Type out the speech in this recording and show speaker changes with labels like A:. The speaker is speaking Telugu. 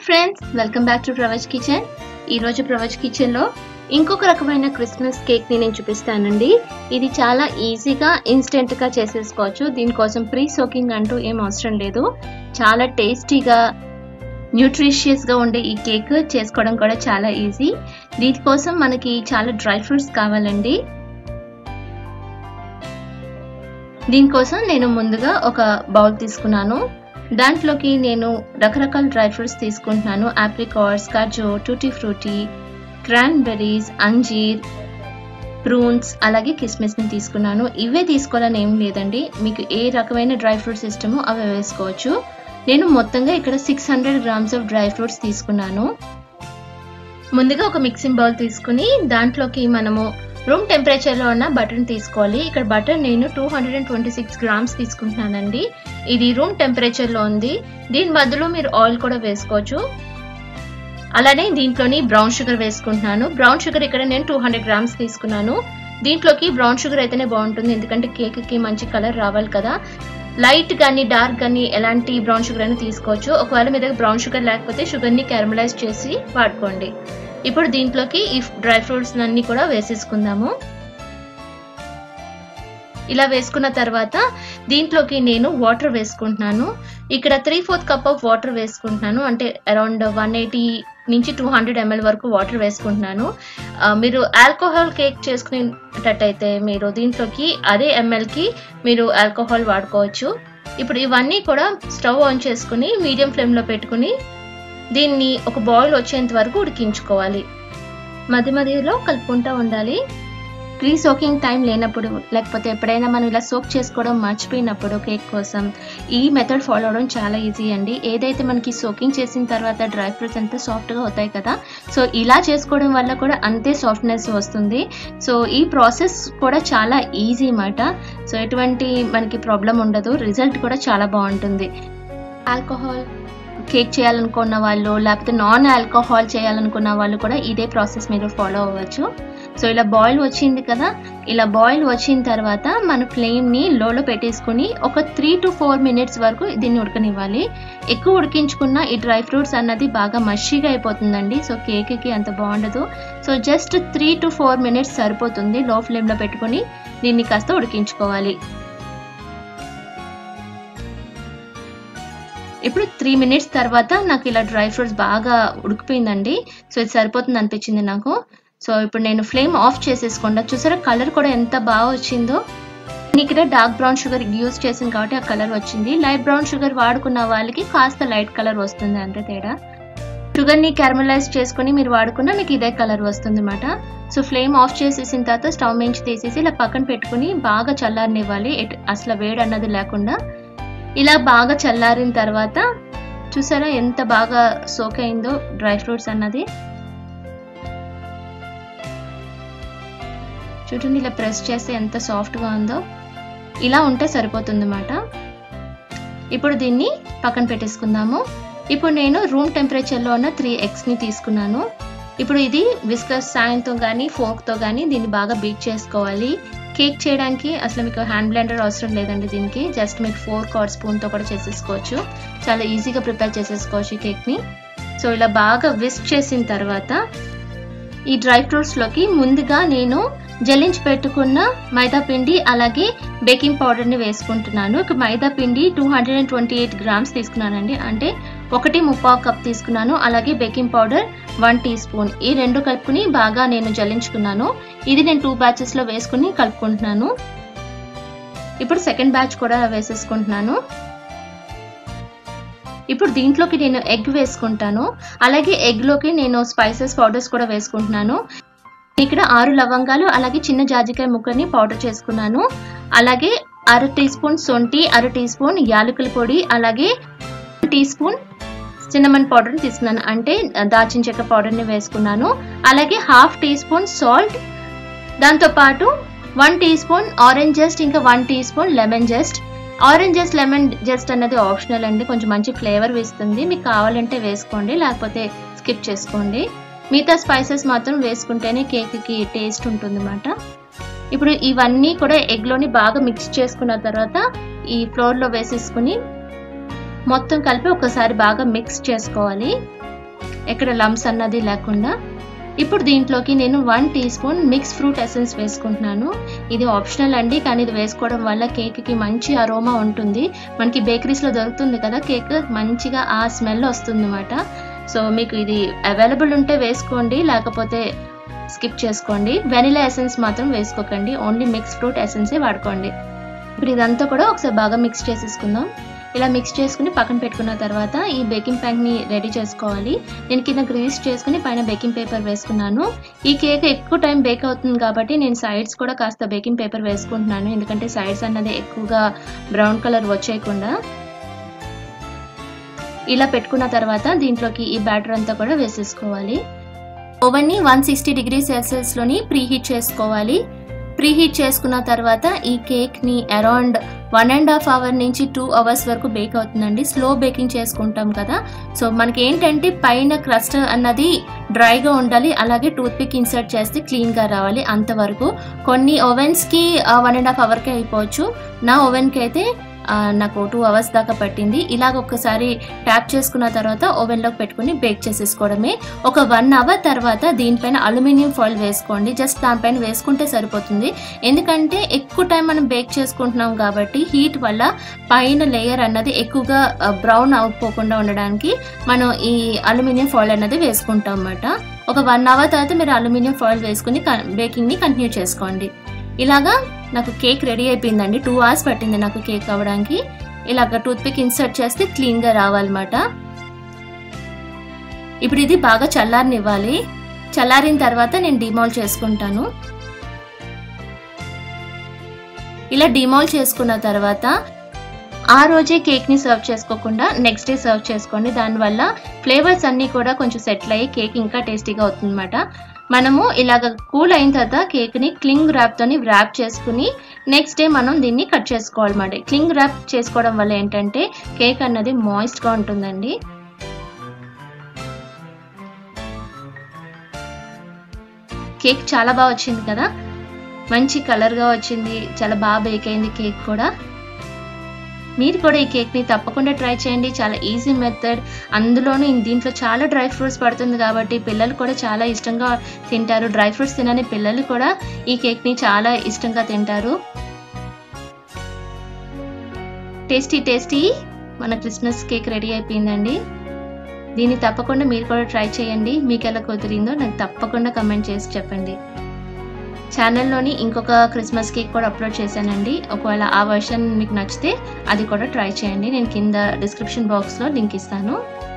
A: friends welcome back to Pravach kitchen ఈరోజు ప్రవచ్ కిచెన్లో ఇంకొక రకమైన క్రిస్మస్ కేక్ని నేను చూపిస్తానండి ఇది చాలా ఈజీగా ఇన్స్టెంట్గా చేసేసుకోవచ్చు దీనికోసం ప్రీ సోకింగ్ అంటూ ఏం అవసరం లేదు చాలా టేస్టీగా న్యూట్రిషియస్గా ఉండే ఈ కేక్ చేసుకోవడం కూడా చాలా ఈజీ దీనికోసం మనకి చాలా డ్రై ఫ్రూట్స్ కావాలండి దీనికోసం నేను ముందుగా ఒక బౌల్ తీసుకున్నాను దాంట్లోకి నేను రకరకాల డ్రై ఫ్రూట్స్ తీసుకుంటున్నాను ఆప్రికాట్స్ కాజు టూటీ ఫ్రూటీ క్రాన్బెర్రీస్ అంజీర్ ప్రూన్స్ అలాగే కిస్మిస్ని తీసుకున్నాను ఇవే తీసుకోవాలని ఏం లేదండి మీకు ఏ రకమైన డ్రై ఫ్రూట్స్ ఇష్టమో అవి వేసుకోవచ్చు నేను మొత్తంగా ఇక్కడ six hundred grams of dry fruits తీసుకున్నాను ముందుగా ఒక మిక్సింగ్ బౌల్ తీసుకుని దాంట్లోకి మనము రూమ్ టెంపరేచర్లో ఉన్న బటర్ని తీసుకోవాలి ఇక్కడ బటర్ నేను two hundred and twenty six grams తీసుకుంటున్నానండి ఇది రూమ్ టెంపరేచర్లో ఉంది దీని బదులు మీరు ఆయిల్ కూడా వేసుకోవచ్చు అలానే దీంట్లోని బ్రౌన్ షుగర్ వేసుకుంటున్నాను బ్రౌన్ షుగర్ ఇక్కడ నేను టూ హండ్రెడ్ గ్రామ్స్ తీసుకున్నాను దీంట్లోకి బ్రౌన్ షుగర్ అయితేనే బాగుంటుంది ఎందుకంటే కేక్కి మంచి కలర్ రావాలి కదా లైట్ కానీ డార్క్ కానీ ఎలాంటి బ్రౌన్ షుగర్ అయినా తీసుకోవచ్చు ఒకవేళ మీ దగ్గర బ్రౌన్ షుగర్ లేకపోతే షుగర్ని క్యారమలైజ్ చేసి వాడుకోండి ఇప్పుడు దీంట్లోకి ఈ డ్రై ఫ్రూట్స్ అన్ని కూడా వేసేసుకుందాము ఇలా వేసుకున్న తర్వాత దీంట్లోకి నేను వాటర్ వేసుకుంటున్నాను ఇక్కడ three fourth cup of water వేసుకుంటున్నాను అంటే అరౌండ్ వన్ ఎయిటీ నుంచి టూ హండ్రెడ్ ఎంఎల్ వరకు వాటర్ వేసుకుంటున్నాను మీరు ఆల్కహాల్ కేక్ చేసుకునేటట్టయితే మీరు దీంట్లోకి అదే ఎంఎల్కి మీరు ఆల్కహాల్ వాడుకోవచ్చు ఇప్పుడు ఇవన్నీ కూడా స్టవ్ ఆన్ చేసుకుని మీడియం ఫ్లేమ్లో పెట్టుకుని దీన్ని ఒక బాయిల్ వచ్చేంత వరకు ఉడికించుకోవాలి మధ్య మధ్యలో కలుపుకుంటూ ఉండాలి ప్రీ సోకింగ్ టైం లేనప్పుడు లేకపోతే ఎప్పుడైనా మనం ఇలా సోక్ చేసుకోవడం మర్చిపోయినప్పుడు కేక్ కోసం ఈ మెథడ్ ఫాలో అవడం చాలా ఈజీ అండి ఏదైతే మనకి సోకింగ్ చేసిన తర్వాత డ్రై ఫ్రూట్స్ అంతా సాఫ్ట్గా అవుతాయి కదా సో ఇలా చేసుకోవడం వల్ల కూడా అంతే సాఫ్ట్నెస్ వస్తుంది సో ఈ ప్రాసెస్ కూడా చాలా ఈజీ అన్నమాట సో ఎటువంటి మనకి ప్రాబ్లం ఉండదు రిజల్ట్ కూడా చాలా బాగుంటుంది ఆల్కహాల్ కేక్ చేయాలనుకున్న వాళ్ళు లేకపోతే నాన్ ఆల్కహాల్ చేయాలనుకున్న వాళ్ళు కూడా ఇదే ప్రాసెస్ మీరు ఫాలో అవ్వచ్చు సో ఇలా బాయిల్ వచ్చింది కదా ఇలా బాయిల్ వచ్చిన తర్వాత మన ఫ్లేమ్ని లోలో పెట్టేసుకుని ఒక త్రీ టు ఫోర్ మినిట్స్ వరకు దీన్ని ఉడకనివ్వాలి ఎక్కువ ఉడికించుకున్న ఈ డ్రై ఫ్రూట్స్ అన్నది బాగా మషిగా అయిపోతుందండి సో కేక్కి అంత బాగుండదు so just three to four minutes సరిపోతుంది లో ఫ్లేమ్లో పెట్టుకుని దీన్ని కాస్త ఉడికించుకోవాలి ఇప్పుడు త్రీ మినిట్స్ తర్వాత నాకు ఇలా డ్రై ఫ్రూట్స్ బాగా ఉడికిపోయిందండి సో ఇది సరిపోతుంది అనిపించింది నాకు సో ఇప్పుడు నేను ఫ్లేమ్ ఆఫ్ చేసేసుకుండా చూసారా కలర్ కూడా ఎంత బాగా వచ్చిందో నేను ఇక్కడ డార్క్ బ్రౌన్ షుగర్ యూజ్ చేసింది కాబట్టి ఆ కలర్ వచ్చింది లైట్ బ్రౌన్ షుగర్ వాడుకున్న వాళ్ళకి కాస్త లైట్ కలర్ వస్తుంది అంతే తేడా షుగర్ని క్యారమలైజ్ చేసుకుని మీరు వాడుకున్నా మీకు ఇదే కలర్ వస్తుంది అనమాట సో ఫ్లేమ్ ఆఫ్ చేసేసిన తర్వాత స్టవ్ మించి తీసేసి ఇలా పక్కన పెట్టుకుని బాగా చల్లారనివ్వాలి అసలు వేడి అన్నది లేకుండా ఇలా బాగా చల్లారిన తర్వాత చూసారా ఎంత బాగా సోక్ అయిందో డ్రై ఫ్రూట్స్ అన్నది చూడండి ఇలా ప్రెస్ చేస్తే ఎంత సాఫ్ట్గా ఉందో ఇలా ఉంటే సరిపోతుంది అన్నమాట ఇప్పుడు దీన్ని పక్కన పెట్టేసుకుందాము ఇప్పుడు నేను రూమ్ టెంపరేచర్లో ఉన్న త్రీ ఎగ్స్ని తీసుకున్నాను ఇప్పుడు ఇది విస్కస్ సాయంతో కానీ ఫోక్తో కానీ దీన్ని బాగా బీట్ చేసుకోవాలి కేక్ చేయడానికి అసలు మీకు హ్యాండ్ బ్లెండర్ అవసరం లేదండి దీనికి జస్ట్ మీకు ఫోర్ కార్డ్ స్పూన్తో కూడా చేసేసుకోవచ్చు చాలా ఈజీగా ప్రిపేర్ చేసేసుకోవచ్చు ఈ కేక్ని సో ఇలా బాగా విస్క్ చేసిన తర్వాత ఈ డ్రై ఫ్రూట్స్లోకి ముందుగా నేను జల్లించి పెట్టుకున్న మైదా పిండి అలాగే బేకింగ్ పౌడర్ని వేసుకుంటున్నాను ఇక మైదా పిండి two hundred and twenty eight grams తీసుకున్నానండి అంటే ఒకటి ముప్పావు కప్ తీసుకున్నాను అలాగే baking powder one teaspoon ఈ రెండు కలుపుకుని బాగా నేను జల్లించుకున్నాను ఇది నేను టూ బ్యాచెస్లో వేసుకుని కలుపుకుంటున్నాను ఇప్పుడు సెకండ్ బ్యాచ్ కూడా వేసేసుకుంటున్నాను ఇప్పుడు దీంట్లోకి నేను ఎగ్ వేసుకుంటాను అలాగే ఎగ్లోకి నేను స్పైసెస్ పౌడర్స్ కూడా వేసుకుంటున్నాను ఇక్కడ ఆరు లవంగాలు అలాగే చిన్న జాజికాయ ముక్కని పౌడర్ చేసుకున్నాను అలాగే అర టీ స్పూన్ సొంటి అర టీ స్పూన్ యాలకుల పొడి అలాగే టీ స్పూన్ సిన్నమన్ పౌడర్ని తీసుకున్నాను అంటే దాల్చిన చెక్క పౌడర్ని వేసుకున్నాను అలాగే హాఫ్ టీ స్పూన్ సాల్ట్ దాంతోపాటు one teaspoon orange just ఇంకా one teaspoon lemon just orange just lemon just అన్నది ఆప్షనల్ అండి కొంచెం మంచి ఫ్లేవర్ ఇస్తుంది మీకు కావాలంటే వేసుకోండి లేకపోతే స్కిప్ చేసుకోండి మిగతా స్పైసెస్ మాత్రం వేసుకుంటేనే కేక్కి టేస్ట్ ఉంటుందన్నమాట ఇప్పుడు ఇవన్నీ కూడా ఎగ్లోని బాగా మిక్స్ చేసుకున్న తర్వాత ఈ ఫ్లోర్లో వేసేసుకుని మొత్తం కలిపి ఒకసారి బాగా మిక్స్ చేసుకోవాలి ఎక్కడ లమ్స్ అన్నది లేకుండా ఇప్పుడు దీంట్లోకి నేను one teaspoon mix fruit essence వేసుకుంటున్నాను ఇది ఆప్షనల్ అండి కానీ ఇది వేసుకోవడం వల్ల కేక్కి మంచి అరోమా ఉంటుంది మనకి బేకరీస్లో దొరుకుతుంది కదా కేక్ మంచిగా ఆ స్మెల్ వస్తుంది అనమాట సో మీకు ఇది అవైలబుల్ ఉంటే వేసుకోండి లేకపోతే స్కిప్ చేసుకోండి వెనిలా ఎసెన్స్ మాత్రం వేసుకోకండి ఓన్లీ మిక్స్ ఫ్రూట్ ఎసెన్సే వాడుకోండి ఇప్పుడు ఇదంతా కూడా ఒకసారి బాగా మిక్స్ చేసేసుకుందాం ఇలా మిక్స్ చేసుకుని పక్కన పెట్టుకున్న తర్వాత ఈ బేకింగ్ ప్యాక్ని రెడీ చేసుకోవాలి నేను కింద గ్రీస్ చేసుకుని పైన బేకింగ్ పేపర్ వేసుకున్నాను ఈ కేక్ ఎక్కువ టైం బేక్ అవుతుంది కాబట్టి నేను సైడ్స్ కూడా కాస్త బేకింగ్ పేపర్ వేసుకుంటున్నాను ఎందుకంటే సైడ్స్ అన్నది ఎక్కువగా బ్రౌన్ కలర్ వచ్చేయకుండా ఇలా పెట్టుకున్న తర్వాత దీంట్లోకి ఈ బ్యాటర్ అంతా కూడా వేసేసుకోవాలి ఓవెన్ని వన్ సిక్స్టీ డిగ్రీ సెల్సియస్లోని ప్రీ హీట్ చేసుకోవాలి ప్రీ హీట్ చేసుకున్న తర్వాత ఈ కేక్ని around one and half hour నుంచి టూ అవర్స్ వరకు బేక్ అవుతుందండి స్లో బేకింగ్ చేసుకుంటాం కదా సో మనకి ఏంటంటే పైన క్రస్ట్ అన్నది డ్రైగా ఉండాలి అలాగే టూత్ పిక్ ఇన్సర్ట్ చేస్తే క్లీన్గా రావాలి అంతవరకు కొన్ని ఓవెన్స్కి వన్ అండ్ హాఫ్ అవర్కే అయిపోవచ్చు నా ఓవెన్కి అయితే ఆ, నాకు టూ అవర్స్ దాకా పట్టింది ఇలాగ ఒక్కసారి ట్యాప్ చేసుకున్న తర్వాత ఓవెన్లోకి పెట్టుకుని బేక్ చేసేసుకోవడమే ఒక వన్ అవర్ తర్వాత దీనిపైన అల్యూమినియం ఫాయిల్ వేసుకోండి జస్ట్ దానిపైన వేసుకుంటే సరిపోతుంది ఎందుకంటే ఎక్కువ టైం మనం బేక్ చేసుకుంటున్నాం కాబట్టి హీట్ వల్ల పైన లేయర్ అన్నది ఎక్కువగా బ్రౌన్ అవ్వకుండా ఉండడానికి మనం ఈ అల్యూమినియం ఫాయిల్ అన్నది వేసుకుంటాం అన్నమాట ఒక వన్ అవర్ తర్వాత మీరు అల్యూమినియం ఫాయిల్ వేసుకుని బేకింగ్ని కంటిన్యూ చేసుకోండి ఇలాగా నాకు కేక్ రెడీ అయిపోయిందండి టూ అవర్స్ పట్టింది నాకు కేక్ అవ్వడానికి ఇలాగ టూత్ పిక్ ఇన్సర్ట్ చేస్తే క్లీన్గా రావాలన్నమాట ఇప్పుడు ఇది బాగా చల్లారనివ్వాలి చల్లారిన తర్వాత నేను డిమాల్ చేసుకుంటాను ఇలా డిమాల్ చేసుకున్న తర్వాత ఆ రోజే కేక్ని సర్వ్ చేసుకోకుండా నెక్స్ట్ డే సర్వ్ చేసుకోండి దానివల్ల ఫ్లేవర్స్ అన్నీ కూడా కొంచెం సెటిల్ అయ్యి కేక్ ఇంకా టేస్టీగా అవుతుందన్నమాట మనము ఇలాగ కూల్ అయిన తర్వాత కేక్ని క్లింగ్ ర్యాప్తోని ర్యాప్ చేసుకుని నెక్స్ట్ డే మనం దీన్ని కట్ చేసుకోవాలన్నమాట క్లింగ్ ర్యాప్ చేసుకోవడం వల్ల ఏంటంటే కేక్ అన్నది మాయిస్ట్గా ఉంటుందండి కేక్ చాలా బాగా వచ్చింది కదా మంచి కలర్గా వచ్చింది చాలా బాగా బేక్ అయింది కేక్ కూడా మీరు కూడా ఈ కేక్ని తప్పకుండా ట్రై చేయండి చాలా ఈజీ మెథడ్ అందులోనూ దీంట్లో చాలా డ్రై ఫ్రూట్స్ పడుతుంది కాబట్టి పిల్లలు కూడా చాలా ఇష్టంగా తింటారు డ్రై ఫ్రూట్స్ తినని పిల్లలు కూడా ఈ కేక్ని చాలా ఇష్టంగా తింటారు టేస్టీ టేస్టీ మన క్రిస్మస్ కేక్ రెడీ అయిపోయిందండి దీన్ని తప్పకుండా మీరు కూడా ట్రై చేయండి మీకు ఎలా కుదిరిందో నాకు తప్పకుండా కమెంట్ చేసి చెప్పండి ఛానల్లోని ఇంకొక క్రిస్మస్ కేక్ కూడా అప్లోడ్ చేశానండి ఒకవేళ ఆ వర్షన్ మీకు నచ్చితే అది కూడా ట్రై చేయండి నేను కింద డిస్క్రిప్షన్ బాక్స్లో లింక్ ఇస్తాను